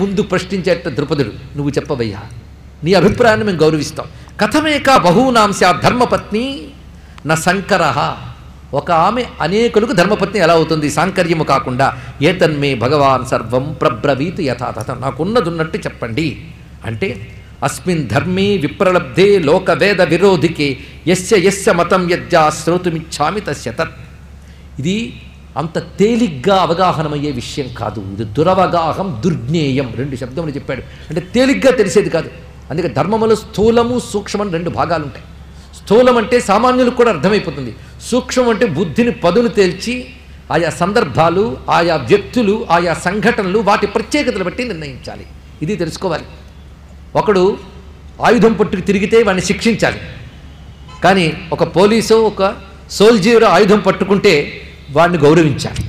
ముందు ప్రశ్నించేట ద్రుపదుడు నువ్వు చెప్పవయ్యా నీ అభిప్రాయాన్ని మేము గౌరవిస్తాం కథమేక బహూనాం స్యాత్ ధర్మపత్ని నా శంకర ఒక ఆమె అనేకులకు ధర్మపత్ని ఎలా అవుతుంది సాంకర్యము కాకుండా ఏతన్మే భగవాన్ సర్వం ప్రబ్రవీతు యథాతథ నాకున్నదున్నట్టు చెప్పండి అంటే అస్మిన్ ధర్మే విప్రలబ్ధే లోకవేద విరోధికే యస్య యస్య మతం యజ్జా శ్రోతుమిచ్చామి తస్య తత్ ఇది అంత తేలిగ్గా అవగాహనమయ్యే విషయం కాదు ఇది దురవగాహం దుర్జ్ఞేయం రెండు శబ్దములు చెప్పాడు అంటే తేలిగ్గా తెలిసేది కాదు అందుకే ధర్మములో స్థూలము సూక్ష్మం రెండు భాగాలు ఉంటాయి స్థూలం అంటే సామాన్యులకు కూడా అర్థమైపోతుంది సూక్ష్మం అంటే బుద్ధిని పదును తేల్చి ఆయా సందర్భాలు ఆయా వ్యక్తులు ఆయా సంఘటనలు వాటి ప్రత్యేకతలు బట్టి నిర్ణయించాలి ఇది తెలుసుకోవాలి ఒకడు ఆయుధం పట్టుకు తిరిగితే వాడిని శిక్షించాలి కానీ ఒక పోలీసు ఒక సోల్జర్ ఆయుధం పట్టుకుంటే వాడిని గౌరవించాలి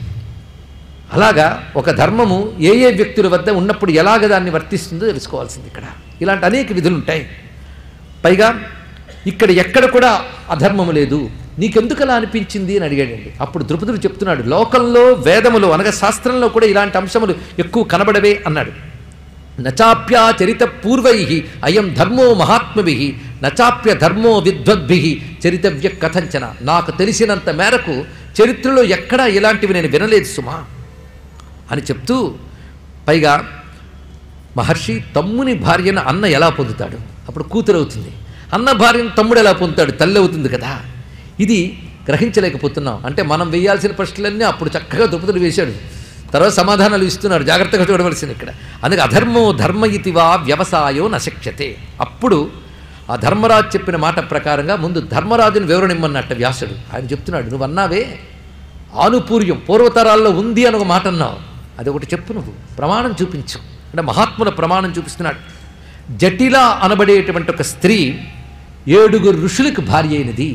అలాగా ఒక ధర్మము ఏ ఏ వ్యక్తుల వద్ద ఉన్నప్పుడు ఎలాగ దాన్ని వర్తిస్తుందో తెలుసుకోవాల్సింది ఇక్కడ ఇలాంటి అనేక విధులు ఉంటాయి పైగా ఇక్కడ ఎక్కడ కూడా అధర్మము లేదు నీకెందుకు అలా అనిపించింది అని అడిగాడండి అప్పుడు ద్రుపదుడు చెప్తున్నాడు లోకంలో వేదములు అనగా శాస్త్రంలో కూడా ఇలాంటి అంశములు ఎక్కువ కనబడవే అన్నాడు నచాప్యాచరిత పూర్వై అయం ధర్మో మహాత్మభి నచాప్య ధర్మో విద్వద్భి చరితవ్య కథంచన నాకు తెలిసినంత మేరకు చరిత్రలో ఎక్కడా ఇలాంటివి నేను వినలేదు సుమా అని చెప్తూ పైగా మహర్షి తమ్ముని భార్యను అన్న ఎలా పొందుతాడు అప్పుడు కూతురు అవుతుంది అన్న భార్యను తమ్ముడు ఎలా పొందుతాడు తల్లి అవుతుంది కదా ఇది గ్రహించలేకపోతున్నాం అంటే మనం వేయాల్సిన ప్రశ్నలన్నీ అప్పుడు చక్కగా దుప్పతులు వేశాడు తర్వాత సమాధానాలు ఇస్తున్నాడు జాగ్రత్తగా చూడవలసింది ఇక్కడ అందుకే అధర్మో ధర్మ ఇతివా వ్యవసాయో నశక్యతే అప్పుడు ఆ ధర్మరాజు చెప్పిన మాట ప్రకారంగా ముందు ధర్మరాజుని వివరణ ఇమ్మన్నట్ట వ్యాసుడు ఆయన చెప్తున్నాడు నువ్వు అన్నావే ఆనుపూర్యం పూర్వతరాల్లో ఉంది అని ఒక మాట అన్నావు అది ఒకటి చెప్పు నువ్వు ప్రమాణం చూపించు అంటే మహాత్ముల ప్రమాణం చూపిస్తున్నాడు జటిల అనబడేటువంటి ఒక స్త్రీ ఏడుగురు ఋషులకు భార్య అయినది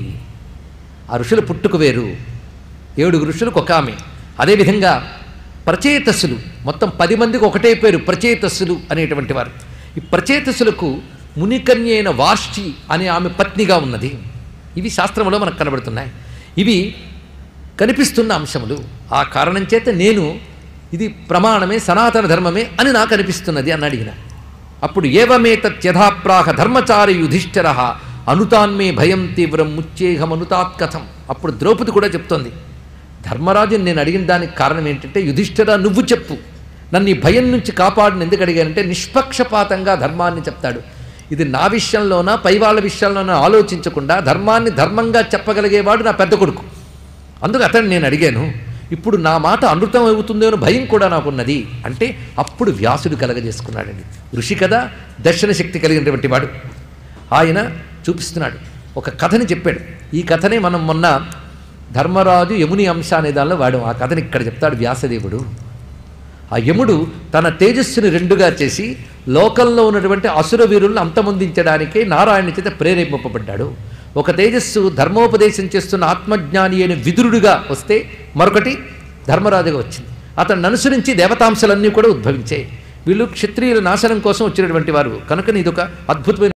ఆ ఋషుల పుట్టుక వేరు ఏడుగురు ఋషులకు ఒక ఆమె అదేవిధంగా ప్రచేతస్సులు మొత్తం పది మందికి ఒకటే పేరు ప్రచేతస్సులు అనేటువంటి వారు ఈ ప్రచేతస్సులకు మునికన్య అయిన వార్షి అనే ఆమె పత్నిగా ఉన్నది ఇవి శాస్త్రంలో మనకు కనబడుతున్నాయి ఇవి కనిపిస్తున్న అంశములు ఆ కారణం చేత నేను ఇది ప్రమాణమే సనాతన ధర్మమే అని నాకు అనిపిస్తున్నది అని అడిగిన అప్పుడు ఏవమేతత్యథాప్రాహ ధర్మచారి యుధిష్ఠర అనుతాన్మే భయం తీవ్రం ముచ్చేహమనుతాత్ కథం అప్పుడు ద్రౌపది కూడా చెప్తోంది ధర్మరాజుని నేను అడిగిన దానికి కారణం ఏంటంటే యుధిష్ఠిర నువ్వు చెప్పు నన్ను ఈ భయం నుంచి కాపాడిన ఎందుకు అడిగానంటే నిష్పక్షపాతంగా ధర్మాన్ని చెప్తాడు ఇది నా విషయంలోనా పై వాళ్ళ విషయంలోనా ఆలోచించకుండా ధర్మాన్ని ధర్మంగా చెప్పగలిగేవాడు నా పెద్ద కొడుకు అందుకు అతన్ని నేను అడిగాను ఇప్పుడు నా మాట అనృతం అవుతుందో అని భయం కూడా నాకున్నది అంటే అప్పుడు వ్యాసుడు కలగజేసుకున్నాడండి ఋషి కదా దర్శన శక్తి కలిగినటువంటి వాడు ఆయన చూపిస్తున్నాడు ఒక కథని చెప్పాడు ఈ కథనే మనం మొన్న ధర్మరాజు యముని అంశ అనే దానిలో వాడు ఆ కథని ఇక్కడ చెప్తాడు వ్యాసదేవుడు ఆ యముడు తన తేజస్సుని రెండుగా చేసి లోకంలో ఉన్నటువంటి అసుర వీరులను అంతమొందించడానికే నారాయణ చేత ప్రేరేపింపబడ్డాడు ఒక తేజస్సు ధర్మోపదేశం చేస్తున్న ఆత్మజ్ఞాని అయిన విదురుడుగా వస్తే మరొకటి ధర్మరాజుగా వచ్చింది అతన్ని అనుసరించి దేవతాంశాలన్నీ కూడా ఉద్భవించాయి వీళ్ళు క్షత్రియుల నాశనం కోసం వచ్చినటువంటి వారు కనుక ఇది ఒక అద్భుతమైన